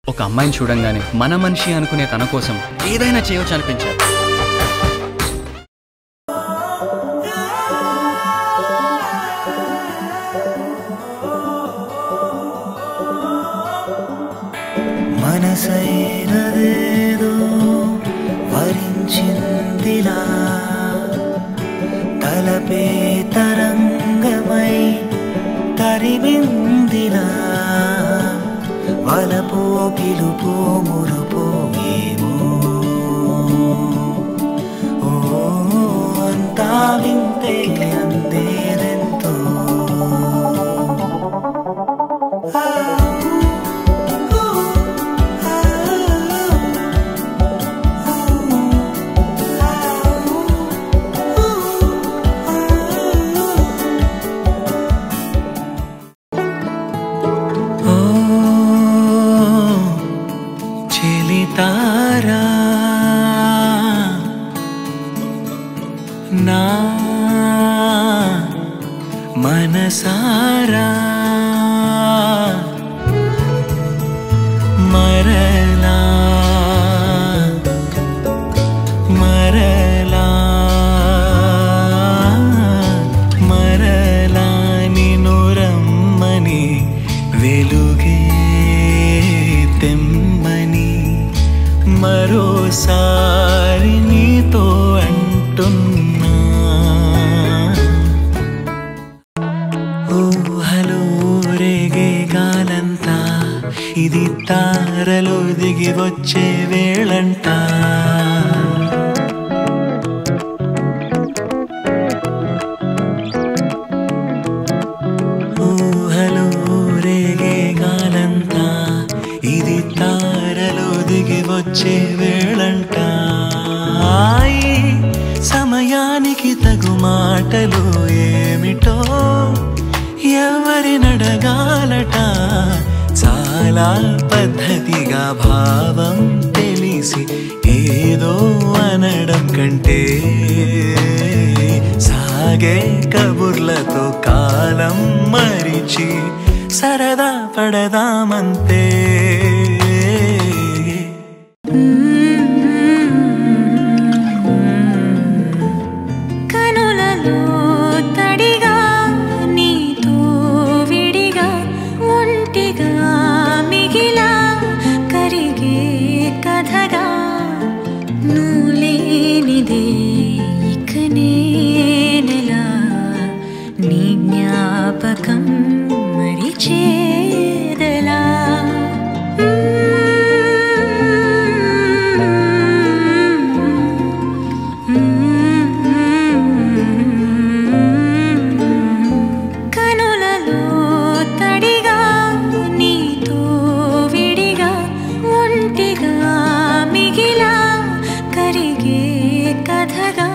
ఒక అమ్మాయిని చూడంగానే మన మనిషి అనుకునే తన కోసం ఏదైనా చేయొచ్చు అనిపించారు మనసైనదేదో వరించిందిలా తలపే తరంగమై తరిమిందిలా వలపో పిలుపో మురుపో ఏమో ఓ అంతా వింతే అందేదెంతో ఓ చెలితారా నా మనసారా మరలా మరలా మరలా నిన్ను రమ్మని వెలుగే తెమ్మని మరోసారి నీతో అంటున్నా ఊహలో రేగే గాలంతా ఇది తారలో దిగి వచ్చే వేళంట ఊహలో రేగే గాలంతా ఇది తారలో దిగి వచ్చే వేళంట ఈ సమయానికి తగు మాటలు ఏమిటో ఎవరి నడగాలట చాలా పద్ధతిగా భావం తెలిసి ఏదో అనడం కంటే సాగే కబుర్లతో కాలం మరిచి సరదా పడదామంతే కనులలో తడిగా నీతో విడిగా ఒంటిగా మిగిలా కరిగే కథగా నువ్వు లేనిదే ఇక నేనెలా నీ జ్ఞాపకం మరిచేదలా కనులలో తడిగా నీతో విడిగా ఒంటిగా మిగిలా కరిగే కథగా